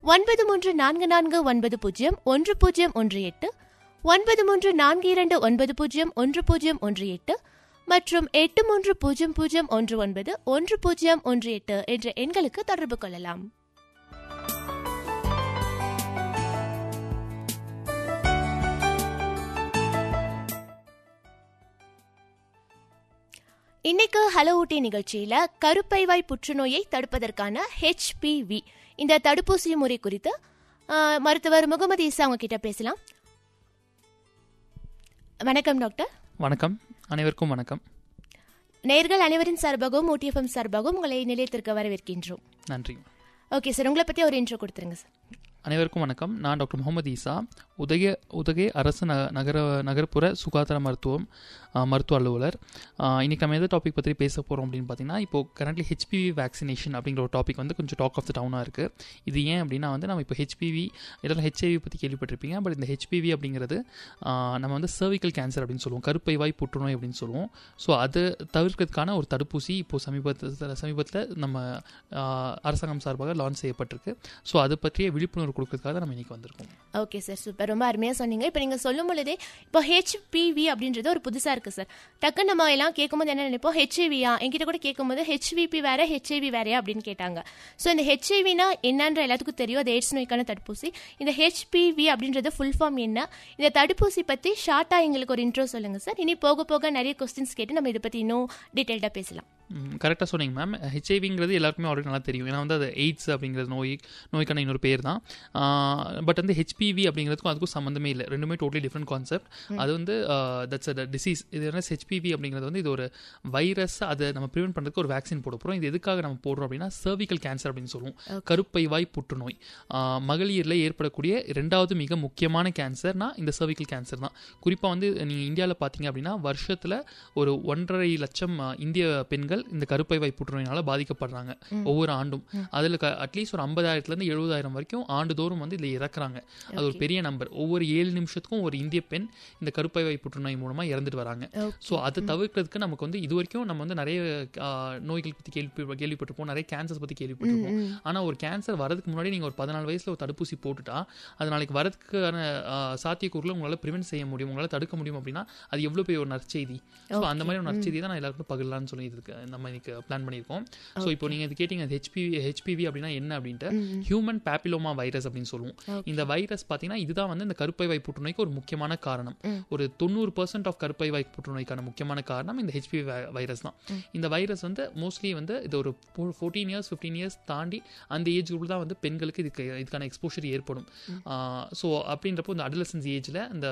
ஒன்பது மூன்று நான்கு நான்கு ஒன்பது பூஜ்ஜியம் ஒன்று பூஜ்ஜியம் ஒன்று எட்டு ஒன்பது மூன்று நான்கு இரண்டு ஒன்பது பூஜ்ஜியம் ஒன்று பூஜ்ஜியம் ஒன்று எட்டு மற்றும் எட்டு மூன்று பூஜ்ஜியம் பூஜ்ஜியம் ஒன்று ஒன்பது ஒன்று பூஜ்ஜியம் ஒன்று எட்டு என்ற எண்களுக்கு தொடர்பு கொள்ளலாம் இன்னைக்கு ஹலோ ஊட்டி நிகழ்ச்சியில கருப்பைவாய் புற்றுநோயை தடுப்பதற்கான ஹெச்பிவி இந்த தடுப்பூசி முறை குறித்து ஆ, மருத்துவர் முகமது ஈசா அவங்க கிட்ட பேசலாம் வணக்கம் டாக்டர் வணக்கம் அனைவருக்கும் வணக்கம் நேர்கள் அனைவரின் சார்பாகவும் ஊட்டிஎஃப்எம் சார்பாகவும் உங்களை நிலையத்திற்கு வரவேற்கின்றோம் நன்றி ஓகே சார் உங்களை பத்தி ஒரு இன்ட்ரோ கொடுத்துருங்க சார் அனைவருக்கும் வணக்கம் நான் டாக்டர் முகமது ஈசா உதய உதகை அரசு ந நகர நகர்ப்புற சுகாதார மருத்துவம் ஆ, மருத்துவ அலுவலர் ஆ, இன்னைக்கு நம்ம எந்த டாபிக் பற்றி பேச போகிறோம் அப்படின்னு பார்த்தீங்கன்னா இப்போ கரண்ட்லி ஹெச்பிவி வேக்சினேஷன் அப்படிங்கிற ஒரு டாபிக் வந்து கொஞ்சம் டாக் ஆஃப் த டவுனாக இருக்குது இது ஏன் அப்படின்னா வந்து நம்ம இப்போ ஹெச்பிவி இதெல்லாம் ஹெச்ஐவி பற்றி கேள்விப்பட்டிருப்பீங்க பட் இந்த ஹெச்பிவி அப்படிங்கிறது ஆ, நம்ம வந்து சர்விக்கல் கேன்சர் அப்படின்னு சொல்லுவோம் கருப்பை வாய் புற்றுநோய் அப்படின்னு சொல்லுவோம் ஸோ அது தவிர்க்கிறதுக்கான ஒரு தடுப்பூசி இப்போ சமீபத்தில் சமீபத்தில் நம்ம ஆ, அரசாங்கம் சார்பாக லான்ச் செய்யப்பட்டிருக்கு ஸோ அதை பற்றிய விழிப்புணர்வு கொடுக்கறதுக்காக தான் நம்ம இன்னைக்கு வந்திருக்கோம் ஓகே சார் சூப்பர் ரொம்ப அருமையாக சொன்னீங்க இப்போ நீங்கள் சொல்லும் பொழுதே இப்போ ஹெச்பிவி அப்படின்றது ஒரு புதுசாக இருக்குது சார் டக்குன்னு நம்ம எல்லாம் கேட்கும்போது என்ன நினைப்போம் ஹெச்ஐவியா என்கிட்ட கூட கேட்கும்போது ஹெச்விபி வேற ஹெச்ஐவி வேறையா அப்படின்னு கேட்டாங்க ஸோ இந்த ஹெச்ஐவினா என்னன்ற எல்லாத்துக்கும் தெரியும் அது எய்ட்ஸ் நோய்க்கான தடுப்பூசி இந்த ஹெச்பிவி அப்படின்றது ஃபுல் ஃபார்ம் என்ன இந்த தடுப்பூசி பற்றி ஷார்ட்டாக எங்களுக்கு ஒரு இன்ட்ரோ சொல்லுங்கள் சார் இனி போக போக நிறைய கொஸ்டின்ஸ் கேட்டு நம்ம இதை பற்றி இன்னும் டீட்டெயில்டாக பேசலாம் கரெக்டாக சொன்னீங்க மேம் ஹெச்ஐவிங்கிறது எல்லாருக்குமே ஆல்ரெடி நல்லா தெரியும் ஏன்னா வந்து அது எய்ட்ஸ் அப்படிங்கிறது நோய் நோய்க்கான இன்னொரு பேர் தான் பட் வந்து ஹெச்பிவி அப்படிங்கிறதுக்கும் அதுக்கும் சம்மந்தமே இல்லை ரெண்டுமே டோட்டலி டிஃப்ரெண்ட் கான்செப்ட் அது வந்து தட்ஸ் அ டிசீஸ் இது என்ன ஹெச்பிவி அப்படிங்கிறது வந்து இது ஒரு வைரஸ் அதை நம்ம ப்ரிவென்ட் பண்ணுறதுக்கு ஒரு வேக்சின் போட போகிறோம் இது எதுக்காக நம்ம போடுறோம் அப்படின்னா சர்விக்கல் கேன்சர் அப்படின்னு சொல்லுவோம் கருப்பை வாய் புற்றுநோய் ஆஹ் மகளிரில் ஏற்படக்கூடிய ரெண்டாவது மிக முக்கியமான கேன்சர்னா இந்த சர்விக்கல் கேன்சர் தான் குறிப்பாக வந்து நீங்கள் இந்தியாவில் பார்த்தீங்க அப்படின்னா வருஷத்தில் ஒரு ஒன்றரை லட்சம் ஆஹ், இந்திய பெண்கள் இந்த கருப்பை வாய் புற்றுநோயினால பாதிக்கப்படுறாங்க ஒவ்வொரு ஆண்டும் அதில் அட்லீஸ்ட் ஒரு ஐம்பதாயிரத்துலேருந்து எழுபதாயிரம் வரைக்கும் ஆண்டுதோறும் வந்து இதில் இறக்குறாங்க அது ஒரு பெரிய நம்பர் ஒவ்வொரு ஏழு நிமிஷத்துக்கும் ஒரு இந்திய பெண் இந்த கருப்பை வாய் புற்றுநோய் மூலமாக இறந்துட்டு வராங்க ஸோ அதை தவிர்க்கிறதுக்கு நமக்கு வந்து இது வரைக்கும் நம்ம வந்து நிறைய ஆஹ், நோய்கள் பற்றி கேள்வி கேள்விப்பட்டிருப்போம் நிறைய கேன்சர்ஸ் பற்றி கேள்விப்பட்டிருப்போம் ஆனால் ஒரு கேன்சர் வரதுக்கு முன்னாடி நீங்கள் ஒரு பதினாலு வயசில் ஒரு தடுப்பூசி போட்டுட்டா அது நாளைக்கு வரதுக்கான ஆஹ், சாத்தியக்கூறுகளை உங்களால் ப்ரிவென்ட் செய்ய முடியும் உங்களால் தடுக்க முடியும் அப்படின்னா அது எவ்வளோ பெரிய ஒரு நற்செய்தி ஸோ அந்த மாதிரி ஒரு நற்செய்தி தான் நான் எல்லாருக்கும் பகிரலாம்னு சொல்லி இதுக்கு நம்ம இன்னைக்கு பிளான் பண்ணியிருக்கோம் ஸோ இப்போ நீங்கள் இது கேட்டிங்க ஹெச்பிவி ஹெச்பிவி அப்படின்னா என்ன அப்படின்ட்டு ஹியூமன் பேப்பிலோமா வைரஸ் அப்படின்னு சொல்லுவோம் இந்த வைரஸ் பார்த்தீங்கன்னா இதுதான் வந்து இந்த கருப்பை வாய் புற்றுநோய்க்கு ஒரு முக்கியமான காரணம் ஒரு தொண்ணூறு பர்சன்ட் ஆஃப் கருப்பை வாய் புற்றுநோய்க்கான முக்கியமான காரணம் இந்த ஹெச்பிவி வைரஸ் தான் இந்த வைரஸ் வந்து மோஸ்ட்லி வந்து இது ஒரு ஃபோர்டீன் இயர்ஸ் ஃபிஃப்டீன் இயர்ஸ் தாண்டி அந்த ஏஜ் குரூப் தான் வந்து பெண்களுக்கு இதுக்கு இதுக்கான எக்ஸ்போஷர் ஏற்படும் ஸோ அப்படின்றப்போ இந்த அடலசன்ஸ் ஏஜில் இந்த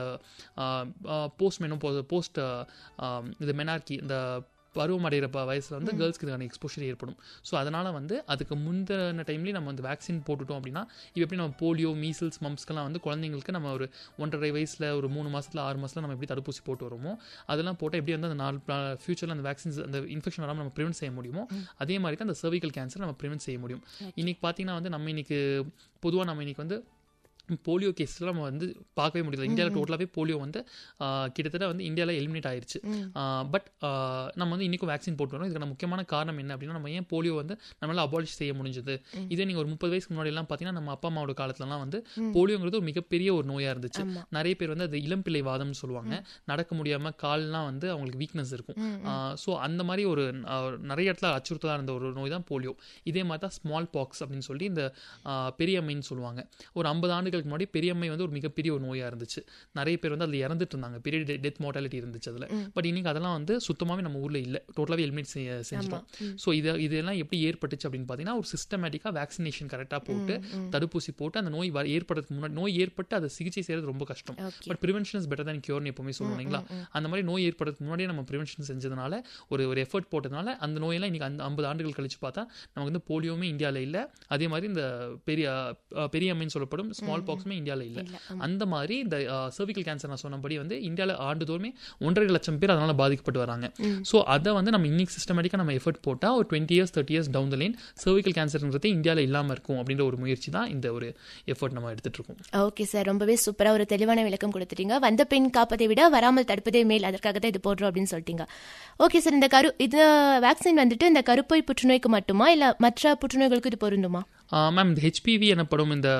போஸ்ட் மெனோ போஸ்ட் இது மெனார்கி இந்த பருவம் அடைகிற ப- வயசுல வந்து கேர்ள்ஸ்க்கு இதுக்கான எக்ஸ்போஷர் ஏற்படும் ஸோ அதனால் வந்து அதுக்கு முந்தின டைம்லேயே நம்ம வந்து வேக்சின் போட்டுட்டோம் அப்படின்னா இப்போ எப்படி நம்ம போலியோ மீசல்ஸ் மம்ஸ்க்கெல்லாம் வந்து குழந்தைங்களுக்கு நம்ம ஒரு ஒன்றரை வயசில் ஒரு மூணு மாசத்துல ஆறு மாசத்துல நம்ம எப்படி தடுப்பூசி போட்டு வரோமோ அதெல்லாம் போட்டால் எப்படி வந்து அந்த நாலு ஃபியூச்சரில் அந்த வேக்சின்ஸ் அந்த இன்ஃபெக்ஷன் வராமல் நம்ம ப்ரிவென்ட் செய்ய முடியுமோ அதே மாதிரி தான் அந்த சர்விக்கல் கேன்சர் நம்ம ப்ரிவென்ட் செய்ய முடியும் இன்னைக்கு பார்த்தீங்கன்னா வந்து நம்ம இன்னைக்கு பொதுவாக நம்ம இன்னைக்கு வந்து போலியோ கேஸ்லாம் நம்ம வந்து பார்க்கவே முடியல இந்தியாவில் டோட்டலாகவே போலியோ வந்து ஆஹ், கிட்டத்தட்ட வந்து இந்தியாவில் எலிமினேட் ஆயிருச்சு பட் நம்ம வந்து இன்றைக்கும் வேக்சின் போட்டு வரோம் இதுக்கான முக்கியமான காரணம் என்ன அப்படின்னா நம்ம ஏன் போலியோ வந்து நம்மளால அபாலிஷ் செய்ய முடிஞ்சது இதே நீங்கள் ஒரு முப்பது வயசுக்கு முன்னாடி எல்லாம் பார்த்தீங்கன்னா நம்ம அப்பா அம்மாவோட காலத்துலலாம் வந்து போலியோங்கிறது ஒரு மிகப்பெரிய ஒரு நோயாக இருந்துச்சு நிறைய பேர் வந்து அது இளம்பிள்ளை வாதம்னு சொல்லுவாங்க நடக்க முடியாமல் கால்லாம் வந்து அவங்களுக்கு வீக்னஸ் இருக்கும் ஸோ அந்த மாதிரி ஒரு ஆஹ், நிறைய இடத்துல அச்சுறுத்தலாக இருந்த ஒரு நோய் தான் போலியோ இதே மாதிரி தான் ஸ்மால் பாக்ஸ் அப்படின்னு சொல்லி இந்த ஆஹ், பெரியம்மைன்னு சொல்லுவாங்க ஒரு ஐம்பது ஆண்டுகளுக்கு முன்னாடி பெரியம்மை வந்து ஒரு மிகப்பெரிய ஒரு நோயாக இருந்துச்சு நிறைய பேர் வந்து அதில் இறந்துட்டு இருந்தாங்க பெரிய டெத் மார்டாலிட்டி இருந்துச்சு அதில் பட் இன்னைக்கு அதெல்லாம் வந்து சுத்தமாகவே நம்ம ஊரில் இல்லை டோட்டலாகவே எலிமினேட் செய்ய செஞ்சிட்டோம் ஸோ இது இதெல்லாம் எப்படி ஏற்பட்டுச்சு அப்படின்னு பார்த்தீங்கன்னா ஒரு சிஸ்டமேட்டிக்காக வேக்சினேஷன் கரெக்டாக போட்டு தடுப்பூசி போட்டு அந்த நோய் வர ஏற்படுறதுக்கு முன்னாடி நோய் ஏற்பட்டு அதை சிகிச்சை செய்யறது ரொம்ப கஷ்டம் Okay. But prevention is better தான் கியூர்னு எப்பவுமே சொல்லுவோம் இல்லைங்களா அந்த மாதிரி நோய் ஏற்படுறதுக்கு முன்னாடியே நம்ம ப்ரிவென்ஷன் செஞ்சதுனால ஒரு ஒரு எஃபர்ட் போட்டதுனால அந்த நோயெல்லாம் இன்னைக்கு அந்த ஐம்பது ஆண்டுகள் கழிச்சு பார்த்தா நமக்கு வந்து போலியோமே இந்தியாவில் இல்லை அதே மாதிரி இந்த பெரிய அஹ், பெரியம்மைன்னு சொல்லப்படும் ஸ்மால் பாக்ஸுமே இந்தியாவில் இல்லை அந்த மாதிரி இந்த சர்விக்கல் கேன்சர் நான் சொன்னபடி வந்து இந்தியாவில் ஆண்டுதோறுமே ஒன்றரை லட்சம் பேர் அதனால பாதிக்கப்பட்டு வராங்க ஸோ அதை வந்து நம்ம இன்னைக்கு சிஸ்டமேட்டிக்காக நம்ம எஃபர்ட் போட்டால் ஒரு twenty years thirty years down the line cervical கேன்சர்ன்றது இந்தியாவில் இல்லாமல் இருக்கும் அப்படின்ற ஒரு முயற்சி தான் இந்த ஒரு எஃபர்ட் நம்ம எடுத்துட்டு இருக்கோம் ஓகே சார் ரொம்பவே சூப்பரா ஒரு தெளிவான விளக்கம் கொடுத்துட்டீங்க வந்த பெண் காப்பதை விட வராமல் தடுப்பதே மேல் அதற்காக தான் இது போடுறோம் அப்படின்னு சொல்லிட்டீங்க ஓகே சார் இந்த கரு இந்த வேக்சின் வந்துட்டு இந்த கருப்பை புற்றுநோய்க்கு மட்டுமா இல்ல மற்ற புற்றுநோய்களுக்கு இது பொருந்துமா மேம் இந்த ஹெச்பிவி எனப்படும் இந்த